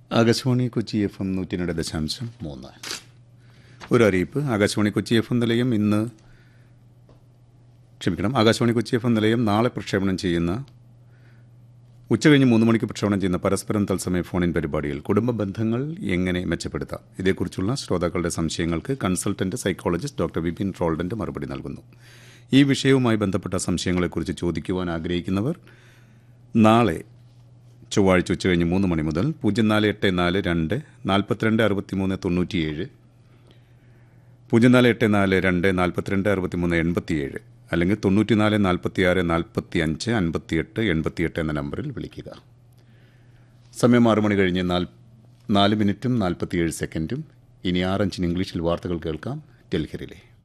Akashvani Kochi F M നൂറ്റി രണ്ട് ദശാംശം മൂന്ന് ഒരു അറിയിപ്പ് ആകാശവാണി കൊച്ചി എഫ് എം നിലയം ഇന്ന് ക്ഷമിക്കണം ആകാശവാണി കൊച്ചി എഫ് എം നിലയം നാളെ പ്രക്ഷേപണം ചെയ്യുന്ന ഉച്ചകഴിഞ്ഞ് മൂന്ന് മണിക്ക് പ്രക്ഷേപണം ചെയ്യുന്ന പരസ്പരം തത്സമയ ഫോണിൻ പരിപാടിയിൽ കുടുംബ ബന്ധങ്ങൾ എങ്ങനെ മെച്ചപ്പെടുത്താം ഇതേക്കുറിച്ചുള്ള ശ്രോതാക്കളുടെ സംശയങ്ങൾക്ക് കൺസൾട്ടന്റ് സൈക്കോളജിസ്റ്റ് ഡോക്ടർ വിപിൻ ട്രോൾഡന്റ് മറുപടി നൽകുന്നു ഈ വിഷയവുമായി ബന്ധപ്പെട്ട സംശയങ്ങളെക്കുറിച്ച് ചോദിക്കുവാൻ ആഗ്രഹിക്കുന്നവർ നാളെ ചൊവ്വാഴ്ച ഉച്ചകഴിഞ്ഞ് മൂന്ന് മണി മുതൽ പൂജ്യം നാല് എട്ട് നാല് രണ്ട് നാൽപ്പത്തിരണ്ട് അറുപത്തിമൂന്ന് തൊണ്ണൂറ്റിയേഴ് പൂജ്യം നാല് എട്ട് നാല് രണ്ട് നാൽപ്പത്തിരണ്ട് അറുപത്തിമൂന്ന് എൺപത്തിയേഴ് അല്ലെങ്കിൽ തൊണ്ണൂറ്റിനാല് നാൽപ്പത്തിയാറ് നാൽപ്പത്തി അഞ്ച് അൻപത്തിയെട്ട് എൺപത്തിയെട്ട് എന്ന നമ്പറിൽ വിളിക്കുക സമയം ആറ് മണി കഴിഞ്ഞ് നാൽ നാല് മിനിറ്റും നാൽപ്പത്തിയേഴ് സെക്കൻഡും ഇനി ആറഞ്ചിന് ഇംഗ്ലീഷിൽ വാർത്തകൾ കേൾക്കാം ഡൽഹിയിലെ